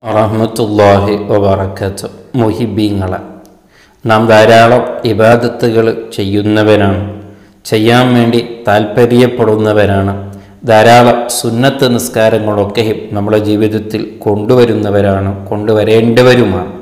റഹ്മത്തുല്ലാഹി വബറക്കത്ത് മുഹിബീങ്ങളെ നാം ധാരാളം ഇബാദത്തുകൾ ചെയ്യുന്നവരാണ് ചെയ്യാൻ വേണ്ടി താല്പര്യപ്പെടുന്നവരാണ് ധാരാളം സുന്നത്ത് നിസ്കാരങ്ങളൊക്കെയും നമ്മുടെ ജീവിതത്തിൽ കൊണ്ടുവരുന്നവരാണ് കൊണ്ടുവരേണ്ടവരുമാണ്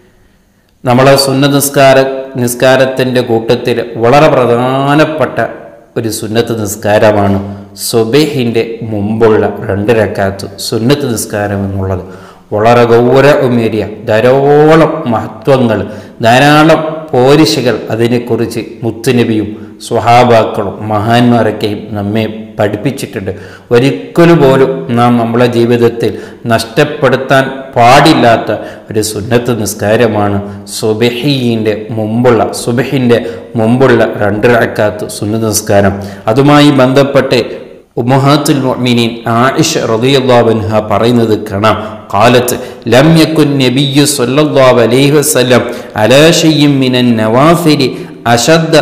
നമ്മളെ സുന്നത്ത് നിസ്കാര നിസ്കാരത്തിൻ്റെ കൂട്ടത്തിൽ വളരെ പ്രധാനപ്പെട്ട ഒരു സുന്നത്ത് നിസ്കാരമാണ് സുബഹിൻ്റെ മുമ്പുള്ള രണ്ട് രക്കാത്ത് സുന്നത്ത് നിസ്കാരം എന്നുള്ളത് വളരെ ഗൗരവമേറിയ ധാരാളം മഹത്വങ്ങൾ ധാരാളം പോരിശകൾ അതിനെക്കുറിച്ച് മുത്തുനബിയും സ്വഹാബാക്കളും മഹാന്മാരൊക്കെയും നമ്മെ പഠിപ്പിച്ചിട്ടുണ്ട് ഒരിക്കലും പോലും നാം നമ്മളെ ജീവിതത്തിൽ നഷ്ടപ്പെടുത്താൻ പാടില്ലാത്ത ഒരു സുന്നത്ത് നിസ്കാരമാണ് സുബഹീൻ്റെ മുമ്പുള്ള സുബഹിൻ്റെ മുമ്പുള്ള രണ്ട് റക്കാത്ത് സുന്നത്ത് നിസ്കാരം അതുമായി ബന്ധപ്പെട്ട് ഉമ്മഹാത്തുൽ മുഅ്മിനീൻ ആയിഷ റളിയല്ലാഹു അൻഹ പറയുന്നത് കാണാം قالت لم يكن النبي صلى الله عليه وسلم على شيء من النوافل أشد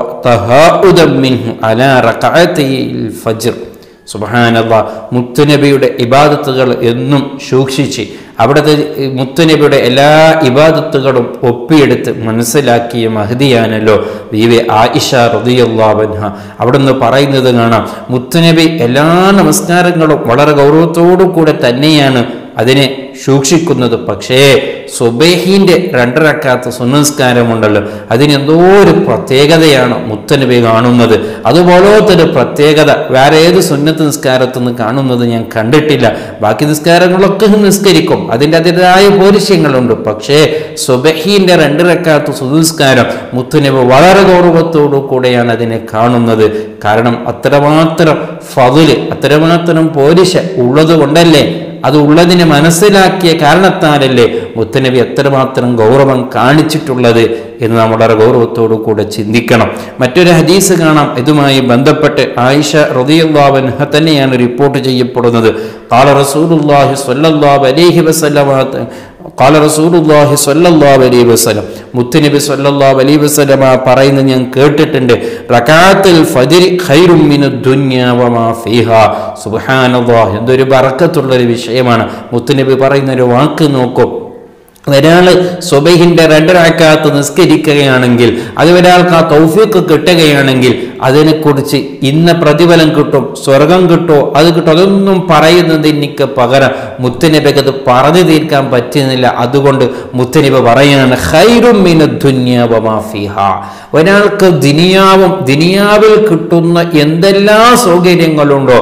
تهاؤدا منه على ركعتي الفجر സുബഹാനല്ല മുത്തുനബിയുടെ ഇബാദത്തുകൾ എന്നും സൂക്ഷിച്ച് അവിടുത്തെ മുത്തുനബിയുടെ എല്ലാ ഇബാദത്തുകളും ഒപ്പിയെടുത്ത് മനസ്സിലാക്കിയ മഹദിയാണല്ലോ ബീവി ആയിഷ റതിയല്ലാബൻഹ അവിടുന്ന് പറയുന്നത് കാണാം മുത്തുനബി എല്ലാ നമസ്കാരങ്ങളും വളരെ ഗൗരവത്തോടു കൂടെ തന്നെയാണ് അതിനെ സൂക്ഷിക്കുന്നത് പക്ഷേ സുബേഹിൻ്റെ രണ്ടരക്കാത്ത സുനസ്കാരമുണ്ടല്ലോ അതിനെന്തോ ഒരു പ്രത്യേകതയാണ് മുത്തനബി കാണുന്നത് അതുപോലത്തെ ഒരു പ്രത്യേകത വേറെ ഏത് സുന്നത്ത് നിസ്കാരത്തു നിന്ന് കാണുന്നത് ഞാൻ കണ്ടിട്ടില്ല ബാക്കി നിസ്കാരങ്ങളൊക്കെ നിസ്കരിക്കും അതിൻ്റെ അതിൻ്റെതായ പോരിശ്യങ്ങളുണ്ട് പക്ഷേ സുബഹീൻ്റെ രണ്ടരക്കാത്ത സുനിസ്കാരം മുത്തുനബി വളരെ ഗൗരവത്തോടു കൂടെയാണ് അതിനെ കാണുന്നത് കാരണം അത്രമാത്രം ഫതില് അത്രമാത്രം പോരിശ ഉള്ളത് കൊണ്ടല്ലേ അത് ഉള്ളതിനെ മനസ്സിലാക്കിയ കാരണത്താലല്ലേ മുത്തനബി എത്രമാത്രം ഗൗരവം കാണിച്ചിട്ടുള്ളത് എന്ന് നമ്മൾ വളരെ ഗൗരവത്തോടു കൂടെ ചിന്തിക്കണം മറ്റൊരു ഹദീസ് കാണാം ഇതുമായി ബന്ധപ്പെട്ട് ആയിഷ റതിയുള്ളാവൻഹ തന്നെയാണ് റിപ്പോർട്ട് ചെയ്യപ്പെടുന്നത് കാല റസൂലുല്ലാഹി സ്വല്ലല്ലാഹു അലൈഹി വസല്ലമ കാല റസൂലുല്ലാഹി സ്വല്ലല്ലാഹു അലൈഹി വസല്ലം മുത്തുനബി സ്വല്ലല്ലാഹു അലൈഹി വസല്ലമ പറയുന്നത് ഞാൻ കേട്ടിട്ടുണ്ട് റകാത്തുൽ ഫജ്രി ഖൈറും മിനദ് ദുനിയ വമാ ഫീഹാ സുബ്ഹാനല്ലാഹ് എന്തൊരു ബറക്കത്തുള്ള ഒരു വിഷയമാണ് മുത്തുനബി പറയുന്ന ഒരു വാക്ക് നോക്കും ഒരാൾ സുബഹിന്റെ രണ്ടരാക്കാത്ത് നിസ്കരിക്കുകയാണെങ്കിൽ അത് ഒരാൾക്ക് ആ തൗഫീക്ക് കിട്ടുകയാണെങ്കിൽ അതിനെക്കുറിച്ച് ഇന്ന പ്രതിഫലം കിട്ടും സ്വർഗം കിട്ടോ അത് കിട്ടും അതൊന്നും പറയുന്നത് എനിക്ക് പകരം മുത്തനബിക്ക് അത് പറഞ്ഞു തീർക്കാൻ പറ്റുന്നില്ല അതുകൊണ്ട് മുത്തനബി പറയാണ് ഹൈറുമിനുദ്ദുന്യാവമാഫിഹ ഒരാൾക്ക് ദിനിയാവും ദിനിയാവിൽ കിട്ടുന്ന എന്തെല്ലാം സൗകര്യങ്ങളുണ്ടോ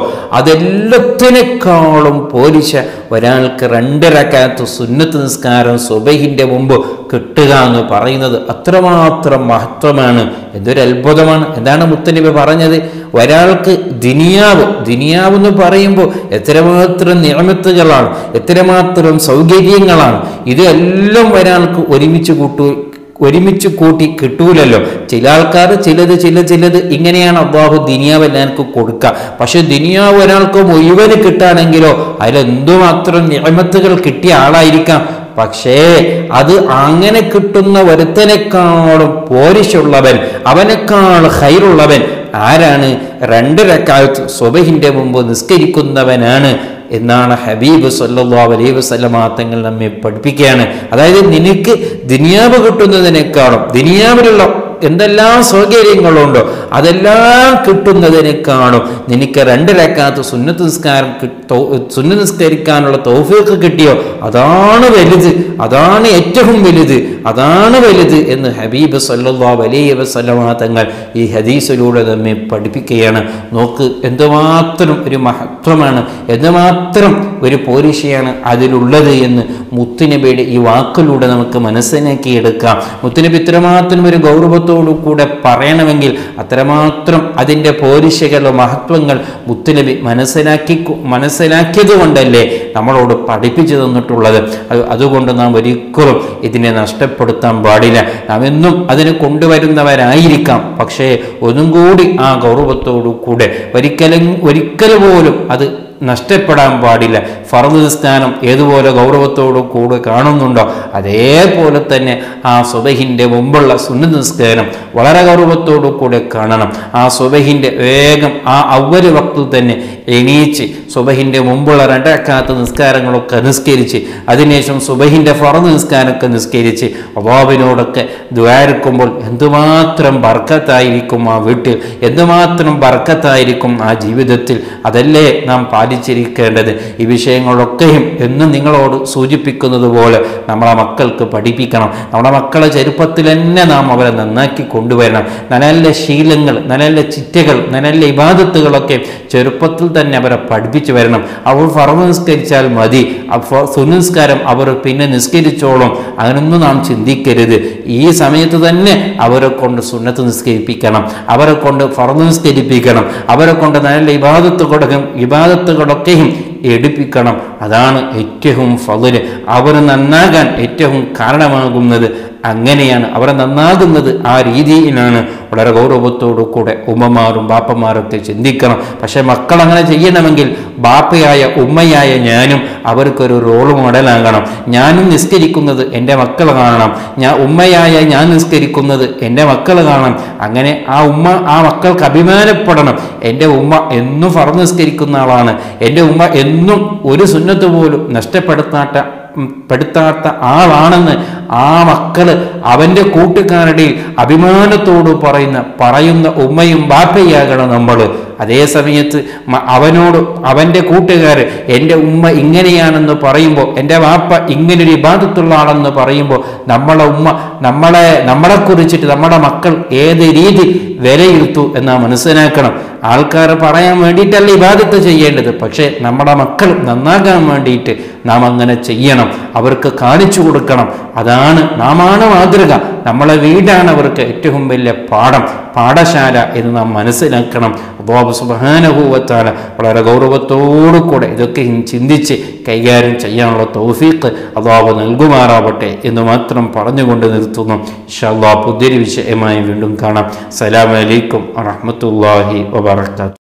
അതെല്ലാത്തിനേക്കാളും പോലിച്ച ഒരാൾക്ക് രണ്ടരക്കാത്ത് സുന്നത്ത് നിസ്കാരം സുബഹിന്റെ മുമ്പ് കിട്ടുക എന്ന് പറയുന്നത് അത്രമാത്രം മഹത്വമാണ് എന്തൊരു അത്ഭുതമാണ് എന്താണ് മുത്തനബി പറഞ്ഞത് ഒരാൾക്ക് ദിനിയാവ് ദിനിയാവ് എന്ന് പറയുമ്പോൾ എത്രമാത്രം നിയമത്തുകളാണ് എത്രമാത്രം സൗകര്യങ്ങളാണ് ഇതെല്ലാം ഒരാൾക്ക് ഒരുമിച്ച് കൂട്ടു ഒരുമിച്ച് കൂട്ടി കിട്ടൂലല്ലോ ചില ആൾക്കാർ ചിലത് ചില ചിലത് ഇങ്ങനെയാണ് അള്ളാഹു ദിനിയാവ് എല്ലാവർക്ക് കൊടുക്കുക പക്ഷെ ദിനിയാവ് ഒരാൾക്ക് മുഴുവന് കിട്ടുകയാണെങ്കിലോ അതിലെന്തുമാത്രം നിയമത്തുകൾ കിട്ടിയ ആളായിരിക്കാം പക്ഷേ അത് അങ്ങനെ കിട്ടുന്ന ഒരുത്തനേക്കാളും പോരിശുള്ളവൻ അവനേക്കാൾ ഹൈറുള്ളവൻ ആരാണ് രണ്ട് രക്കാലത്ത് സ്വബഹിന്റെ മുമ്പ് നിസ്കരിക്കുന്നവനാണ് എന്നാണ് ഹബീബ് സല്ലാ അലൈഹി വസ്ലമാ തങ്ങൾ നമ്മെ പഠിപ്പിക്കുകയാണ് അതായത് നിനക്ക് ദിനിയാവ് കിട്ടുന്നതിനേക്കാളും ദിനിയാവിലുള്ള എന്തെല്ലാം സൗകര്യങ്ങളുണ്ടോ അതെല്ലാം കിട്ടുന്നതിനേക്കാളും നിനക്ക് രണ്ട് രക്കാത്ത സുന്നത്ത് നിസ്കാരം സുന്ന നിസ്കരിക്കാനുള്ള തൗഫീക്ക് കിട്ടിയോ അതാണ് വലുത് അതാണ് ഏറ്റവും വലുത് അതാണ് വലുത് എന്ന് ഹബീബ് സല്ലാ വലിയ വസ്ലമാ തങ്ങൾ ഈ ഹദീസിലൂടെ നമ്മെ പഠിപ്പിക്കുകയാണ് നോക്ക് എന്തുമാത്രം ഒരു മഹത്വമാണ് എന്തുമാത്രം ഒരു പോരിശയാണ് അതിലുള്ളത് എന്ന് മുത്തുനബിയുടെ ഈ വാക്കിലൂടെ നമുക്ക് മനസ്സിലാക്കിയെടുക്കാം മുത്തുനബി ഇത്രമാത്രം ഒരു ഗൗരവത്തോടു കൂടെ പറയണമെങ്കിൽ അത്രമാത്രം അതിൻ്റെ പോരിശകളുടെ മഹത്വങ്ങൾ മുത്തുനബി മനസ്സിലാക്കി മനസ്സിലാക്കിയത് കൊണ്ടല്ലേ നമ്മളോട് പഠിപ്പിച്ചു തന്നിട്ടുള്ളത് അതുകൊണ്ട് നാം ഒരിക്കലും ഇതിനെ നഷ്ടപ്പെടുത്താൻ പാടില്ല നാം എന്നും അതിനെ കൊണ്ടുവരുന്നവരായിരിക്കാം പക്ഷേ ഒന്നും കൂടി ആ ഗൗരവത്തോടു കൂടെ ഒരിക്കലും ഒരിക്കൽ പോലും അത് നഷ്ടപ്പെടാൻ പാടില്ല ഫറദ് നിസ്കാരം ഏതുപോലെ ഗൗരവത്തോടു കൂടെ കാണുന്നുണ്ടോ അതേപോലെ തന്നെ ആ സുബഹിൻ്റെ മുമ്പുള്ള സുന്ന നിസ്കാരം വളരെ ഗൗരവത്തോടു കൂടെ കാണണം ആ സുബഹിൻ്റെ വേഗം ആ അവര് വക്തിൽ തന്നെ എണീച്ച് സുബഹിൻ്റെ മുമ്പുള്ള രണ്ടക്കാത്ത നിസ്കാരങ്ങളൊക്കെ നിസ്കരിച്ച് അതിനുശേഷം സുബഹിൻ്റെ ഫറന്ന് നിസ്കാരമൊക്കെ നിസ്കരിച്ച് അബാബിനോടൊക്കെ ദ്വാരക്കുമ്പോൾ എന്തുമാത്രം ബർക്കത്തായിരിക്കും ആ വീട്ടിൽ എന്തുമാത്രം ബർക്കത്തായിരിക്കും ആ ജീവിതത്തിൽ അതല്ലേ നാം പാലിച്ചിരിക്കേണ്ടത് ഈ വിഷയങ്ങളൊക്കെയും എന്നും നിങ്ങളോട് സൂചിപ്പിക്കുന്നത് പോലെ നമ്മളെ മക്കൾക്ക് പഠിപ്പിക്കണം നമ്മുടെ മക്കളെ ചെറുപ്പത്തിൽ തന്നെ നാം അവരെ നന്നാക്കി കൊണ്ടുവരണം നല്ല നല്ല ശീലങ്ങൾ നല്ല നല്ല ചിറ്റകൾ നല്ല നല്ല ഇബാദത്തുകളൊക്കെ ചെറുപ്പത്തിൽ തന്നെ അവരെ പഠിപ്പിച്ചു വരണം അവർ ഫറവ് നിസ്കരിച്ചാൽ മതി അപ്പോൾ സുനിസ്കാരം അവർ പിന്നെ നിസ്കരിച്ചോളും അങ്ങനൊന്നും നാം ചിന്തിക്കരുത് ഈ സമയത്ത് തന്നെ അവരെ കൊണ്ട് സുന്നത്ത് നിസ്കരിപ്പിക്കണം അവരെ കൊണ്ട് ഫറവ് നിസ്കരിപ്പിക്കണം അവരെ കൊണ്ട് നല്ല ഇബാദത്തുകളൊക്കെ ഇബാദത്തുകളൊക്കെയും എടുപ്പിക്കണം അതാണ് ഏറ്റവും ഫതില് അവർ നന്നാകാൻ ഏറ്റവും കാരണമാകുന്നത് അങ്ങനെയാണ് അവർ നന്നാകുന്നത് ആ രീതിയിലാണ് വളരെ ഗൗരവത്തോടു കൂടെ ഉമ്മമാരും ബാപ്പമാരൊക്കെ ചിന്തിക്കണം പക്ഷെ മക്കൾ അങ്ങനെ ചെയ്യണമെങ്കിൽ ബാപ്പയായ ഉമ്മയായ ഞാനും അവർക്കൊരു റോൾ മോഡലാകണം ഞാനും നിസ്കരിക്കുന്നത് എൻ്റെ മക്കൾ കാണണം ഞാൻ ഉമ്മയായ ഞാൻ നിസ്കരിക്കുന്നത് എൻ്റെ മക്കൾ കാണണം അങ്ങനെ ആ ഉമ്മ ആ മക്കൾക്ക് അഭിമാനപ്പെടണം എൻ്റെ ഉമ്മ എന്നും ഫറ നിസ്കരിക്കുന്ന ആളാണ് എൻ്റെ ഉമ്മ എന്നും ഒരു സുന്നത്ത് പോലും നഷ്ടപ്പെടുത്താത്ത ഉം, പെടുത്താത്ത ആളാണെന്ന് ആ മക്കള് അവൻ്റെ കൂട്ടുകാരുടെ അഭിമാനത്തോട് പറയുന്ന പറയുന്ന ഉമ്മയും ബാപ്പയാകണം നമ്മൾ അതേ സമയത്ത് മ- അവനോട് അവൻ്റെ കൂട്ടുകാർ എൻ്റെ ഉമ്മ ഇങ്ങനെയാണെന്ന് പറയുമ്പോൾ എൻ്റെ വാപ്പ ഇങ്ങനൊരു ഇബാദത്തുള്ള ആളെന്ന് പറയുമ്പോൾ നമ്മളെ ഉമ്മ നമ്മളെ നമ്മളെ കുറിച്ചിട്ട് നമ്മുടെ മക്കൾ ഏത് രീതി വിലയിരുത്തു എന്നാ മനസ്സിലാക്കണം ആൾക്കാർ പറയാൻ വേണ്ടിയിട്ടല്ല ഇബാദത്ത് ചെയ്യേണ്ടത് പക്ഷേ നമ്മുടെ മക്കൾ നന്നാകാൻ വേണ്ടിയിട്ട് നാം അങ്ങനെ ചെയ്യണം അവർക്ക് കാണിച്ചു കൊടുക്കണം അതാണ് നാമാണ് മാതൃക നമ്മളെ വീടാണ് അവർക്ക് ഏറ്റവും വലിയ പാഠം പാഠശാല എന്ന് നാം മനസ്സിലാക്കണം അബോബ് സുബാനുഭൂവത്താല വളരെ ഗൗരവത്തോടു കൂടെ ഇതൊക്കെ ചിന്തിച്ച് കൈകാര്യം ചെയ്യാനുള്ള തൗഫീഖ് അള്ളാഹു നൽകുമാറാവട്ടെ എന്ന് മാത്രം പറഞ്ഞുകൊണ്ട് നിർത്തുന്നു ഇൻഷാല്ലാ പുതിയൊരു വിഷയമായി വീണ്ടും കാണാം സലാം അലൈക്കും വറഹ്മത്തുള്ളാഹി വബറകാതുഹു